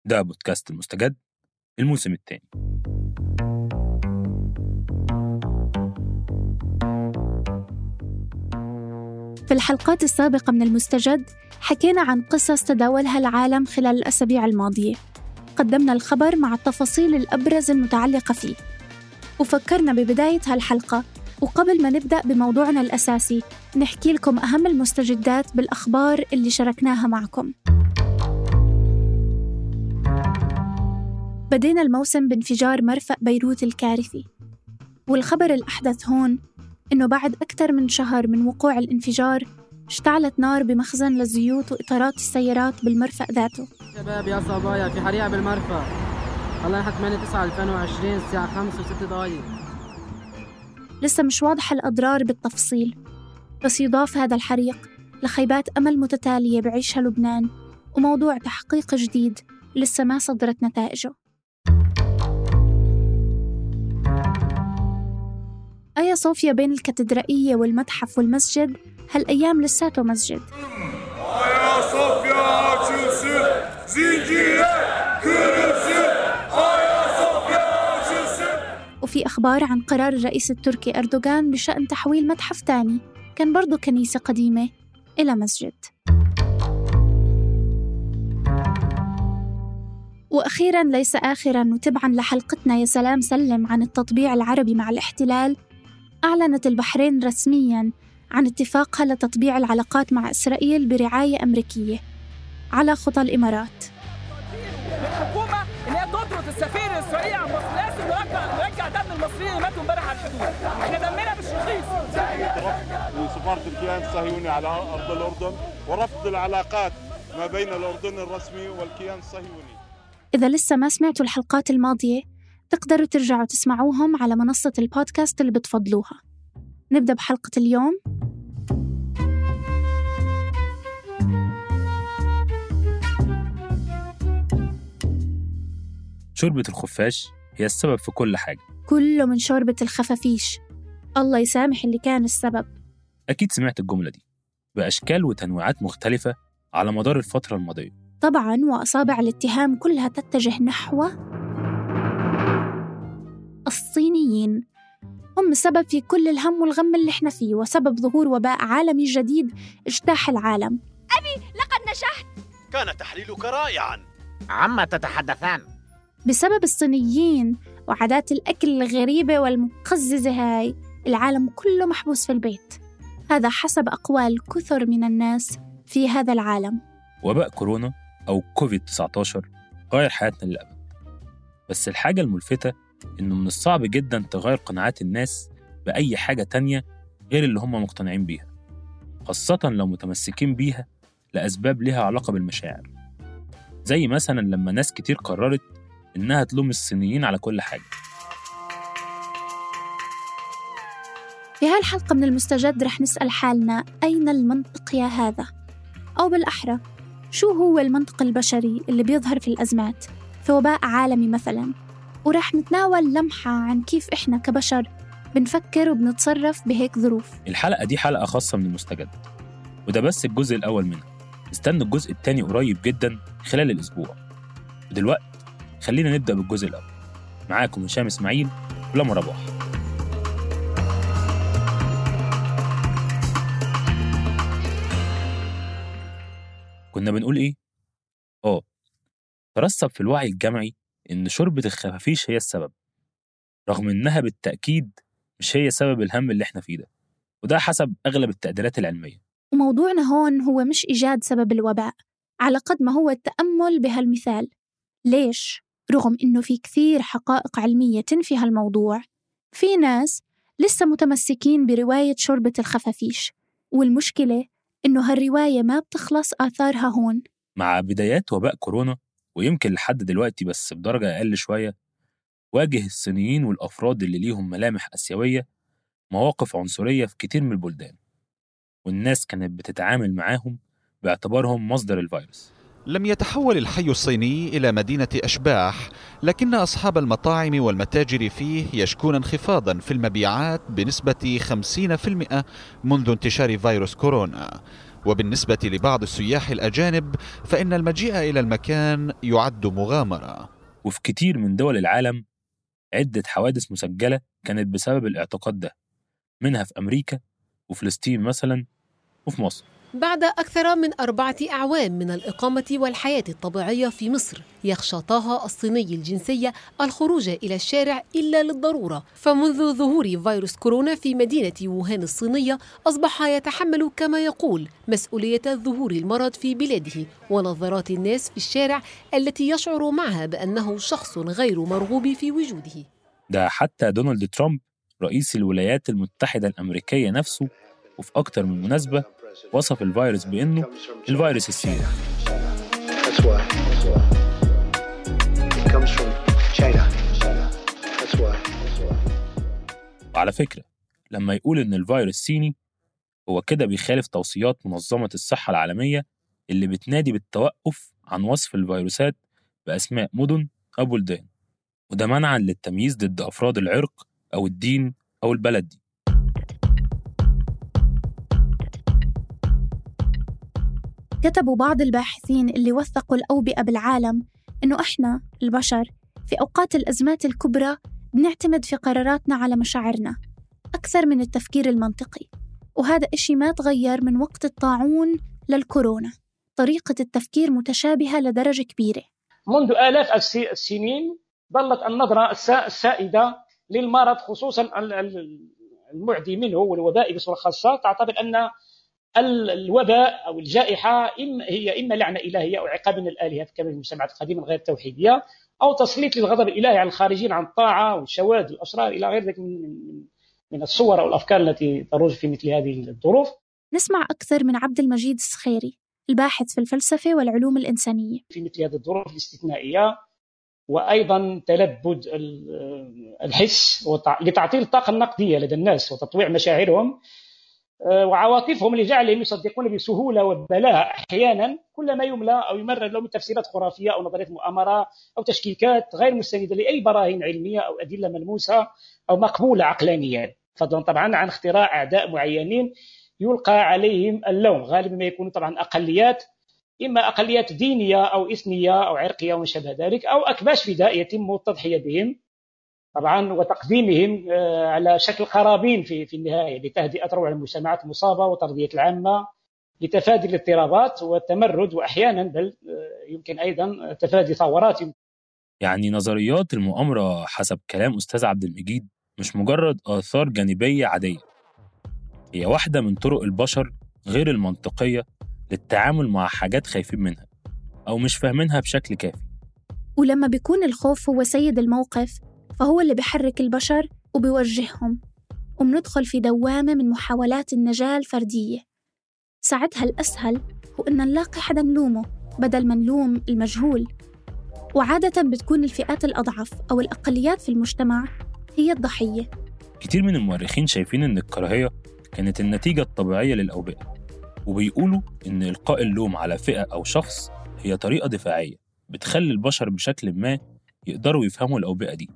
ده بودكاست المستجد الموسم الثاني في الحلقات السابقة من المستجد حكينا عن قصص تداولها العالم خلال الأسابيع الماضية قدمنا الخبر مع التفاصيل الأبرز المتعلقة فيه وفكرنا ببداية هالحلقة وقبل ما نبدأ بموضوعنا الأساسي نحكي لكم أهم المستجدات بالأخبار اللي شاركناها معكم بدينا الموسم بانفجار مرفأ بيروت الكارثي والخبر الأحدث هون إنه بعد أكثر من شهر من وقوع الانفجار اشتعلت نار بمخزن للزيوت وإطارات السيارات بالمرفأ ذاته شباب يا صبايا في حريقة بالمرفأ هلا نحن 8 9 2020 الساعة 5 و6 دقايق لسه مش واضحة الأضرار بالتفصيل بس يضاف هذا الحريق لخيبات أمل متتالية بعيشها لبنان وموضوع تحقيق جديد لسه ما صدرت نتائجه آيا صوفيا بين الكاتدرائية والمتحف والمسجد هالأيام لساته مسجد Aya Sofya açılsın, zincire kırılsın. Aya Sofya açılsın. وفي أخبار عن قرار الرئيس التركي أردوغان بشأن تحويل متحف تاني كان برضو كنيسة قديمة إلى مسجد وأخيرا ليس آخرا وتبعا لحلقتنا يا سلام سلم عن التطبيع العربي مع الاحتلال أعلنت البحرين رسميا عن اتفاقها لتطبيع العلاقات مع إسرائيل برعاية أمريكية على خطى الإمارات الحكومه ان هي تطرد السفير الاسرائيلي عن مصر لازم نرجع نرجع دم المصريين اللي ماتوا امبارح على الحدود احنا دمنا مش رخيص لسفارة الكيان الصهيوني على أرض الأردن ورفض العلاقات ما بين الأردن الرسمي والكيان الصهيوني إذا لسه ما سمعتوا الحلقات الماضية تقدروا ترجعوا تسمعوهم على منصة البودكاست اللي بتفضلوها نبدأ بحلقة اليوم شوربة الخفاش هي السبب في كل حاجة كله من شوربة الخفافيش الله يسامح اللي كان السبب أكيد سمعت الجملة دي بأشكال وتنويعات مختلفة على مدار الفترة الماضية طبعا وأصابع الاتهام كلها تتجه نحو الصينيين هم السبب في كل الهم والغم اللي احنا فيه وسبب ظهور وباء عالمي جديد اجتاح العالم لقد نجحت كان تحليلك رائعا عما تتحدثان بسبب الصينيين وعادات الأكل الغريبة والمقززة هاي العالم كله محبوس في البيت هذا حسب أقوال كثر من الناس في هذا العالم وباء كورونا أو كوفيد 19 غير حياتنا للأبد بس الحاجة الملفتة إنه من الصعب جدا تغير قناعات الناس بأي حاجة تانية غير اللي هم مقتنعين بيها خاصة لو متمسكين بيها لأسباب لها علاقة بالمشاعر زي مثلا لما ناس كتير قررت إنها تلوم الصينيين على كل حاجة في هالحلقة من المستجد رح نسأل حالنا أين المنطق يا هذا؟ أو بالأحرى شو هو المنطق البشري اللي بيظهر في الأزمات في وباء عالمي مثلا ورح نتناول لمحة عن كيف إحنا كبشر بنفكر وبنتصرف بهيك ظروف الحلقة دي حلقة خاصة من المستجد وده بس الجزء الأول منها استنوا الجزء التاني قريب جدا خلال الأسبوع ودلوقتي خلينا نبدأ بالجزء الأول معاكم هشام إسماعيل ولما رباح كنا بنقول إيه؟ آه ترسب في الوعي الجمعي إن شوربة الخفافيش هي السبب رغم إنها بالتأكيد مش هي سبب الهم اللي إحنا فيه ده وده حسب أغلب التقديرات العلمية وموضوعنا هون هو مش إيجاد سبب الوباء على قد ما هو التأمل بهالمثال ليش؟ رغم إنه في كثير حقائق علمية تنفي هالموضوع في ناس لسه متمسكين برواية شوربة الخفافيش والمشكلة إنه هالرواية ما بتخلص آثارها هون مع بدايات وباء كورونا ويمكن لحد دلوقتي بس بدرجة أقل شوية واجه الصينيين والأفراد اللي ليهم ملامح آسيوية مواقف عنصرية في كتير من البلدان والناس كانت بتتعامل معاهم باعتبارهم مصدر الفيروس لم يتحول الحي الصيني إلى مدينة أشباح لكن أصحاب المطاعم والمتاجر فيه يشكون انخفاضا في المبيعات بنسبة 50% منذ انتشار فيروس كورونا وبالنسبة لبعض السياح الأجانب فإن المجيء إلى المكان يعد مغامرة وفي كتير من دول العالم عدة حوادث مسجلة كانت بسبب الاعتقاد ده منها في أمريكا وفلسطين مثلا وفي مصر بعد أكثر من أربعة أعوام من الإقامة والحياة الطبيعية في مصر يخشى طه الصيني الجنسية الخروج إلى الشارع إلا للضرورة فمنذ ظهور فيروس كورونا في مدينة ووهان الصينية أصبح يتحمل كما يقول مسؤولية ظهور المرض في بلاده ونظرات الناس في الشارع التي يشعر معها بأنه شخص غير مرغوب في وجوده ده حتى دونالد ترامب رئيس الولايات المتحدة الأمريكية نفسه وفي أكتر من مناسبة وصف الفيروس بأنه الفيروس الصيني That's why. That's why. It comes from China. That's why. That's why. وعلى فكرة لما يقول إن الفيروس صيني هو كده بيخالف توصيات منظمة الصحة العالمية اللي بتنادي بالتوقف عن وصف الفيروسات بأسماء مدن أو بلدان وده منعا للتمييز ضد أفراد العرق أو الدين أو البلد دي كتبوا بعض الباحثين اللي وثقوا الأوبئة بالعالم إنه إحنا البشر في أوقات الأزمات الكبرى بنعتمد في قراراتنا على مشاعرنا أكثر من التفكير المنطقي وهذا إشي ما تغير من وقت الطاعون للكورونا طريقة التفكير متشابهة لدرجة كبيرة منذ آلاف الس- السنين ظلت النظرة السا- السائدة للمرض خصوصا ال- ال- المعدي منه والوباء بصورة خاصة تعتبر أن ال- الوباء أو الجائحة إما هي إما لعنة إلهية أو عقاب من الآلهة كما في المجتمعات القديمة الغير توحيدية أو تسليط للغضب الإلهي على الخارجين عن الطاعة والشواذ والأسرار إلى غير ذلك من من- من الصور أو الأفكار التي تروج في مثل هذه الظروف نسمع أكثر من عبد المجيد السخيري الباحث في الفلسفة والعلوم الإنسانية في مثل هذه الظروف الاستثنائية وأيضا تلبد ال- الحس وتع- لتعطيل الطاقة النقدية لدى الناس وتطويع مشاعرهم آه، وعواطفهم لجعلهم يصدقون بسهولة وبلاء أحيانا كل ما يملى أو يمرر لهم تفسيرات خرافية أو نظريات مؤامرة أو تشكيكات غير مستندة لأي براهين علمية أو أدلة ملموسة أو مقبولة عقلانيا فضلا طبعا عن اختراع أعداء معينين يلقى عليهم اللوم غالبا ما يكونوا طبعا أقليات إما أقليات دينية أو إثنية أو عرقية وما شابه ذلك أو أكباش فدائية يتم التضحية بهم طبعا وتقديمهم آه، على شكل قرابين في في النهاية لتهدئة روع المجتمعات المصابة وتربية العامة لتفادي الاضطرابات والتمرد وأحيانا بل آه، يمكن أيضا تفادي ثورات يعني نظريات المؤامرة حسب كلام أستاذ عبد المجيد مش مجرد آثار جانبية عادية هي واحدة من طرق البشر غير المنطقية للتعامل مع حاجات خايفين منها أو مش فاهمينها بشكل كافي ولما بيكون الخوف هو سيد الموقف فهو اللي بيحرك البشر وبيوجههم وبندخل في دوامة من محاولات النجاة الفردية ساعتها الأسهل هو إن نلاقي حدا نلومه بدل ما نلوم المجهول وعادة بتكون الفئات الأضعف أو الأقليات في المجتمع هي الضحية كتير من المؤرخين شايفين إن الكراهية كانت النتيجة الطبيعية للأوبئة وبيقولوا إن إلقاء اللوم على فئة أو شخص هي طريقة دفاعية بتخلي البشر بشكل ما يقدروا يفهموا الأوبئة دي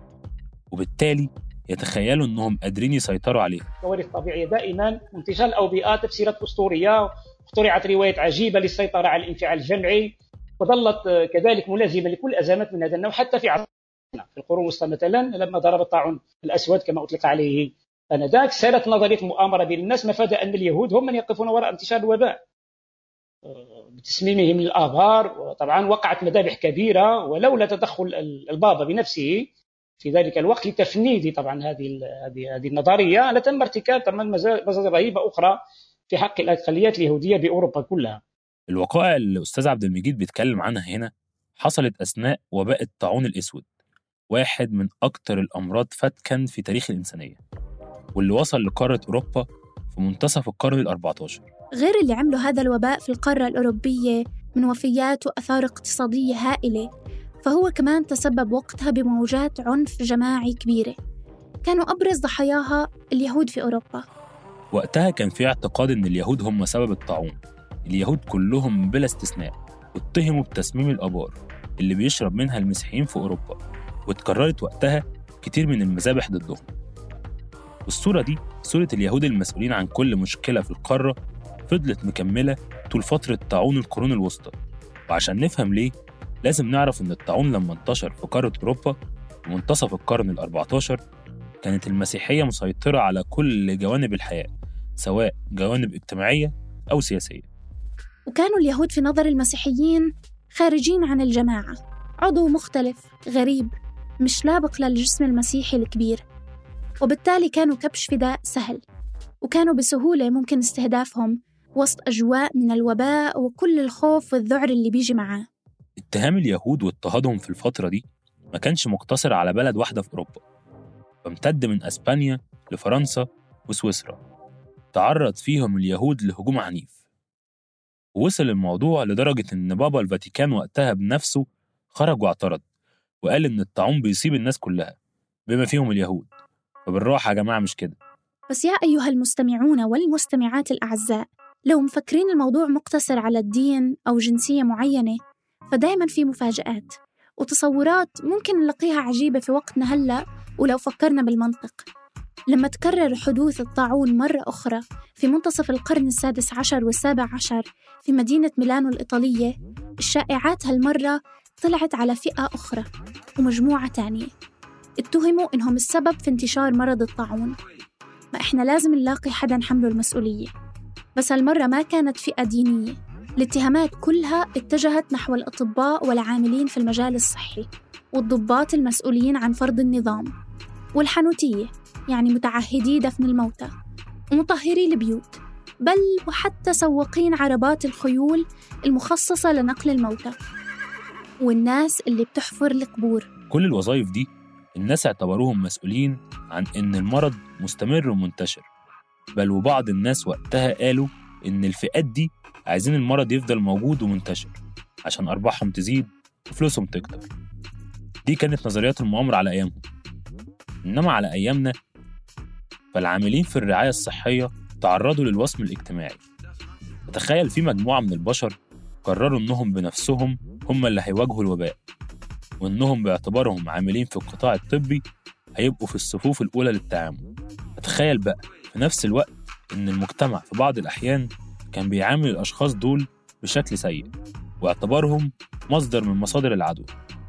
وبالتالي يتخيلوا إنهم قادرين يسيطروا عليها كوارث طبيعية دائما انتشار الأوبئات تفسيرات أسطورية اخترعت روايات عجيبة للسيطرة على الانفعال الجمعي وظلت آه، كذلك ملازمة لكل أزمات من هذا النوع حتى في عصرنا في القرون الوسطى مثلا لما ضرب الطاعون الأسود كما أطلق عليه آنذاك سارت نظرية مؤامرة بين الناس مفاد أن اليهود هم من يقفون وراء انتشار الوباء آه، بتسميمهم للآبار وطبعا وقعت مذابح كبيرة ولولا تدخل ال- البابا بنفسه في ذلك الوقت لتفنيد طبعا هذه ال- هذه هذه النظريه لتم ارتكاب طبعا مزا- مزايا رهيبه اخرى في حق الاقليات اليهوديه باوروبا كلها. الوقائع اللي الأستاذ عبد المجيد بيتكلم عنها هنا حصلت أثناء وباء الطاعون الأسود واحد من أكتر الأمراض فتكا في تاريخ الإنسانية واللي وصل لقارة أوروبا في منتصف القرن الأربعتاشر غير اللي عملوا هذا الوباء في القارة الأوروبية من وفيات وأثار اقتصادية هائلة فهو كمان تسبب وقتها بموجات عنف جماعي كبيرة كانوا أبرز ضحاياها اليهود في أوروبا وقتها كان في اعتقاد إن اليهود هم سبب الطاعون اليهود كلهم بلا استثناء اتهموا بتسميم الآبار اللي بيشرب منها المسيحيين في أوروبا واتكررت وقتها كتير من المذابح ضدهم والصورة دي صورة اليهود المسؤولين عن كل مشكلة في القارة فضلت مكملة طول فترة طاعون القرون الوسطى وعشان نفهم ليه لازم نعرف إن الطاعون لما انتشر في قارة أوروبا في منتصف القرن ال 14 كانت المسيحية مسيطرة على كل جوانب الحياة سواء جوانب اجتماعية أو سياسية وكانوا اليهود في نظر المسيحيين خارجين عن الجماعة عضو مختلف غريب مش لابق للجسم المسيحي الكبير وبالتالي كانوا كبش فداء سهل وكانوا بسهولة ممكن استهدافهم وسط أجواء من الوباء وكل الخوف والذعر اللي بيجي معاه اتهام اليهود واضطهادهم في الفترة دي ما كانش مقتصر على بلد واحدة في أوروبا فامتد من أسبانيا لفرنسا وسويسرا تعرض فيهم اليهود لهجوم عنيف ووصل الموضوع لدرجة إن بابا الفاتيكان وقتها بنفسه خرج واعترض وقال إن الطاعون بيصيب الناس كلها بما فيهم اليهود فبالراحة يا جماعة مش كده بس يا أيها المستمعون والمستمعات الأعزاء لو مفكرين الموضوع مقتصر على الدين أو جنسية معينة فدايما في مفاجآت وتصورات ممكن نلاقيها عجيبة في وقتنا هلأ ولو فكرنا بالمنطق لما تكرر حدوث الطاعون مرة أخرى في منتصف القرن السادس عشر والسابع عشر في مدينة ميلانو الإيطالية الشائعات هالمرة طلعت على فئة أخرى ومجموعة تانية اتهموا إنهم السبب في انتشار مرض الطاعون ما إحنا لازم نلاقي حدا حمله المسؤولية بس هالمرة ما كانت فئة دينية الاتهامات كلها اتجهت نحو الأطباء والعاملين في المجال الصحي والضباط المسؤولين عن فرض النظام والحنوتية يعني متعهدي دفن الموتى ومطهري البيوت بل وحتى سواقين عربات الخيول المخصصة لنقل الموتى والناس اللي بتحفر القبور كل الوظائف دي الناس اعتبروهم مسؤولين عن إن المرض مستمر ومنتشر بل وبعض الناس وقتها قالوا إن الفئات دي عايزين المرض يفضل موجود ومنتشر عشان أرباحهم تزيد وفلوسهم تكتر دي كانت نظريات المؤامرة على أيامهم إنما على أيامنا فالعاملين في الرعاية الصحية تعرضوا للوصم الاجتماعي تخيل في مجموعة من البشر قرروا إنهم بنفسهم هم اللي هيواجهوا الوباء وإنهم باعتبارهم عاملين في القطاع الطبي هيبقوا في الصفوف الأولى للتعامل تخيل بقى في نفس الوقت إن المجتمع في بعض الأحيان كان بيعامل الأشخاص دول بشكل سيء واعتبارهم مصدر من مصادر العدوى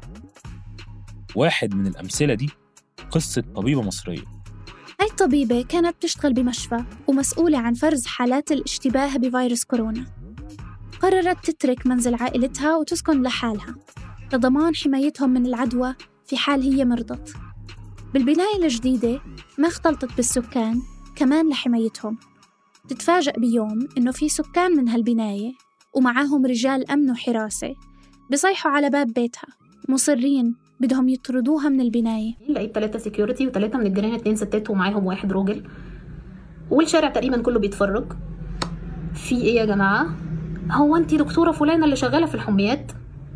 واحد من الأمثلة دي قصة طبيبة مصرية هاي الطبيبة كانت بتشتغل بمشفى ومسؤولة عن فرز حالات الاشتباه بفيروس كورونا قررت تترك منزل عائلتها وتسكن لحالها لضمان حمايتهم من العدوى في حال هي مرضت بالبناية الجديدة ما اختلطت بالسكان كمان لحمايتهم تتفاجأ بيوم إنه في سكان من هالبناية ومعاهم رجال أمن وحراسة بصيحوا على باب بيتها مصرين بدهم يطردوها من البناية لقيت ثلاثة سكيورتي وثلاثة من الجيران اتنين ستات ومعاهم واحد راجل والشارع تقريبا كله بيتفرج في ايه يا جماعة هو انتي دكتورة فلانة اللي شغالة في الحميات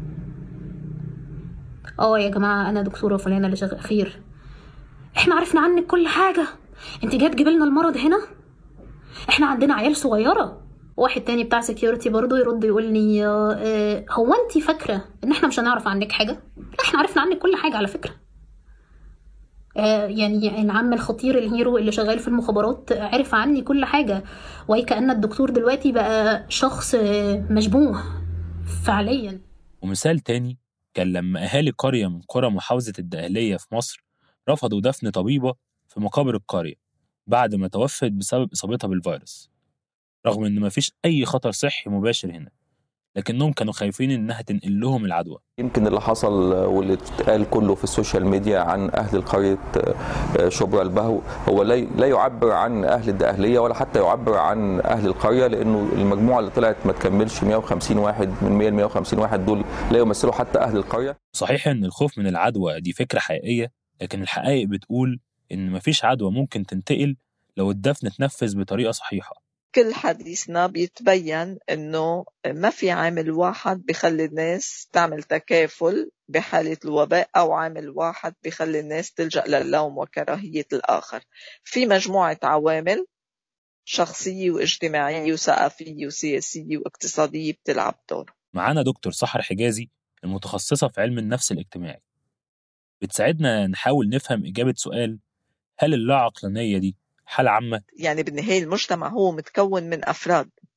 اه يا جماعة انا دكتورة فلانة اللي شغالة خير احنا عرفنا عنك كل حاجة انت جاي تجيب لنا المرض هنا احنا عندنا عيال صغيرة واحد تاني بتاع سكيورتي برضه يرد يقول لي اه هو انت فاكرة ان احنا مش هنعرف عنك حاجة لا احنا عرفنا عنك كل حاجة على فكرة اه يعني العم الخطير الهيرو اللي شغال في المخابرات عرف عني كل حاجة وكأن الدكتور دلوقتي بقى شخص مشبوه فعليا ومثال تاني كان لما أهالي قرية من قرى محافظة الدقهلية في مصر رفضوا دفن طبيبة في مقابر القرية بعد ما توفت بسبب إصابتها بالفيروس رغم إن مفيش أي خطر صحي مباشر هنا لكنهم كانوا خايفين إنها تنقل لهم العدوى يمكن اللي حصل واللي اتقال كله في السوشيال ميديا عن أهل قرية شبرا البهو هو لا يعبر عن أهل الدقهلية ولا حتى يعبر عن أهل القرية لأنه المجموعة اللي طلعت ما تكملش 150 واحد من 100 ل 150 واحد دول لا يمثلوا حتى أهل القرية صحيح إن الخوف من العدوى دي فكرة حقيقية لكن الحقائق بتقول إن مفيش عدوى ممكن تنتقل لو الدفن اتنفذ بطريقة صحيحة كل حديثنا بيتبين انه ما في عامل واحد بخلي الناس تعمل تكافل بحالة الوباء او عامل واحد بخلي الناس تلجأ للوم وكراهية الاخر في مجموعة عوامل شخصية واجتماعية وثقافية وسياسية واقتصادية بتلعب دور معانا دكتور سحر حجازي المتخصصة في علم النفس الاجتماعي بتساعدنا نحاول نفهم إجابة سؤال هل اللا عقلانية دي حالة عامة؟ يعني بالنهاية المجتمع هو متكون من أفراد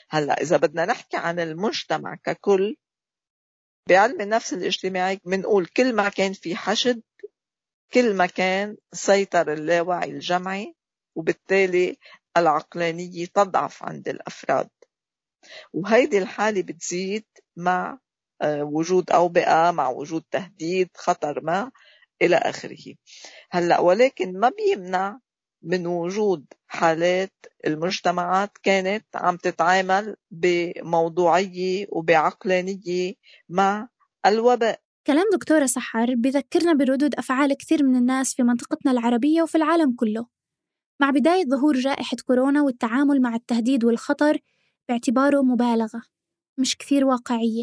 هلا اذا بدنا نحكي عن المجتمع ككل بعلم النفس الاجتماعي بنقول كل ما كان في حشد كل ما كان سيطر اللاوعي الجمعي وبالتالي العقلانية تضعف عند الأفراد وهيدي الحالة بتزيد مع آه، وجود أوبئة مع وجود تهديد خطر ما إلى آخره هلأ ولكن ما بيمنع من وجود حالات المجتمعات كانت عم تتعامل بموضوعية وبعقلانية مع الوباء كلام دكتورة سحر بذكرنا بردود أفعال كثير من الناس في منطقتنا العربية وفي العالم كله مع بداية ظهور جائحة كورونا والتعامل مع التهديد والخطر باعتباره مبالغة مش كثير واقعية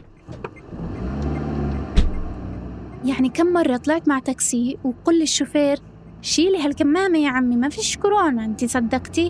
يعني كم مرة طلعت مع تاكسي وقل للشوفير شيلي هالكمامة يا عمي ما فيش كورونا انت صدقتي؟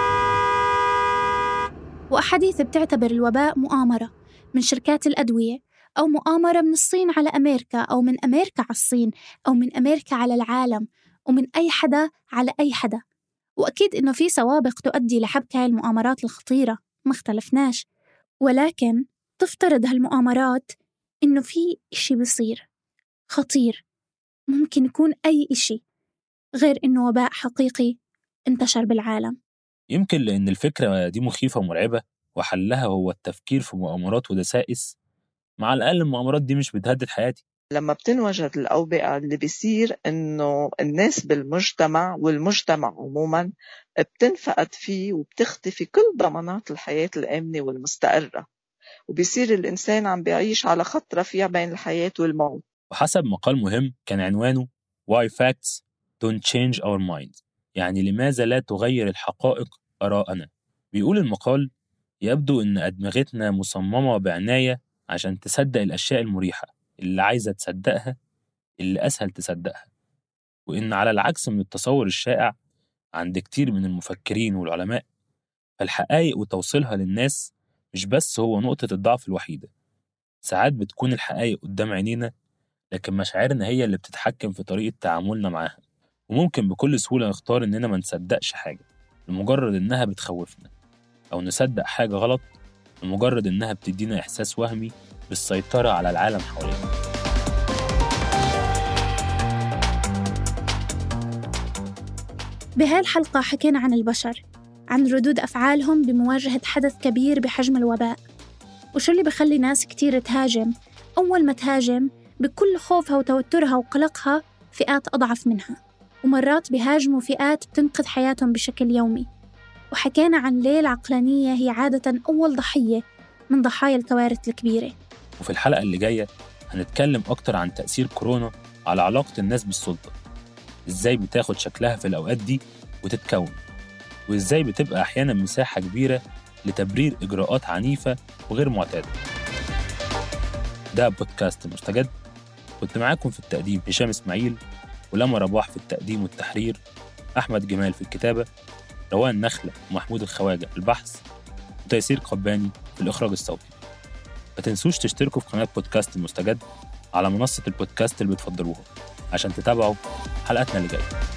وأحاديث بتعتبر الوباء مؤامرة من شركات الأدوية أو مؤامرة من الصين على أمريكا أو من أمريكا على الصين أو من أمريكا على العالم ومن أي حدا على أي حدا وأكيد إنه في سوابق تؤدي لحبك هاي المؤامرات الخطيرة ما اختلفناش ولكن تفترض هالمؤامرات إنه في إشي بصير خطير ممكن يكون أي إشي غير إنه وباء حقيقي انتشر بالعالم يمكن لأن الفكرة دي مخيفة ومرعبة وحلها هو التفكير في مؤامرات ودسائس مع الأقل المؤامرات دي مش بتهدد حياتي لما بتنوجد الأوبئة اللي بيصير إنه الناس بالمجتمع والمجتمع عموما بتنفقد فيه وبتختفي كل ضمانات الحياة الآمنة والمستقرة وبيصير الإنسان عم بيعيش على خط رفيع بين الحياة والموت وحسب مقال مهم كان عنوانه Why Facts Don't Change Our Minds يعني لماذا لا تغير الحقائق آراءنا بيقول المقال يبدو إن أدمغتنا مصممة بعناية عشان تصدق الأشياء المريحة اللي عايزة تصدقها اللي أسهل تصدقها وإن على العكس من التصور الشائع عند كتير من المفكرين والعلماء فالحقائق وتوصيلها للناس مش بس هو نقطة الضعف الوحيدة ساعات بتكون الحقائق قدام عينينا لكن مشاعرنا هي اللي بتتحكم في طريقة تعاملنا معاها وممكن بكل سهولة نختار إننا ما نصدقش حاجة لمجرد إنها بتخوفنا أو نصدق حاجة غلط لمجرد إنها بتدينا إحساس وهمي بالسيطرة على العالم حوالينا بهاي الحلقة حكينا عن البشر عن ردود أفعالهم بمواجهة حدث كبير بحجم الوباء وشو اللي بخلي ناس كتير تهاجم أول ما تهاجم بكل خوفها وتوترها وقلقها فئات أضعف منها ومرات بهاجموا فئات بتنقذ حياتهم بشكل يومي وحكينا عن ليه العقلانية هي عادة أول ضحية من ضحايا الكوارث الكبيرة وفي الحلقة اللي جاية هنتكلم أكتر عن تأثير كورونا على علاقة الناس بالسلطة إزاي بتاخد شكلها في الأوقات دي وتتكون وإزاي بتبقى أحيانا مساحة كبيرة لتبرير إجراءات عنيفة وغير معتادة ده بودكاست مستجد كنت معاكم في التقديم هشام إسماعيل ولما رباح في التقديم والتحرير أحمد جمال في الكتابة روان نخلة ومحمود الخواجة في البحث وتيسير قباني في الإخراج الصوتي ما تنسوش تشتركوا في قناة بودكاست المستجد على منصة البودكاست اللي بتفضلوها عشان تتابعوا حلقاتنا اللي جايه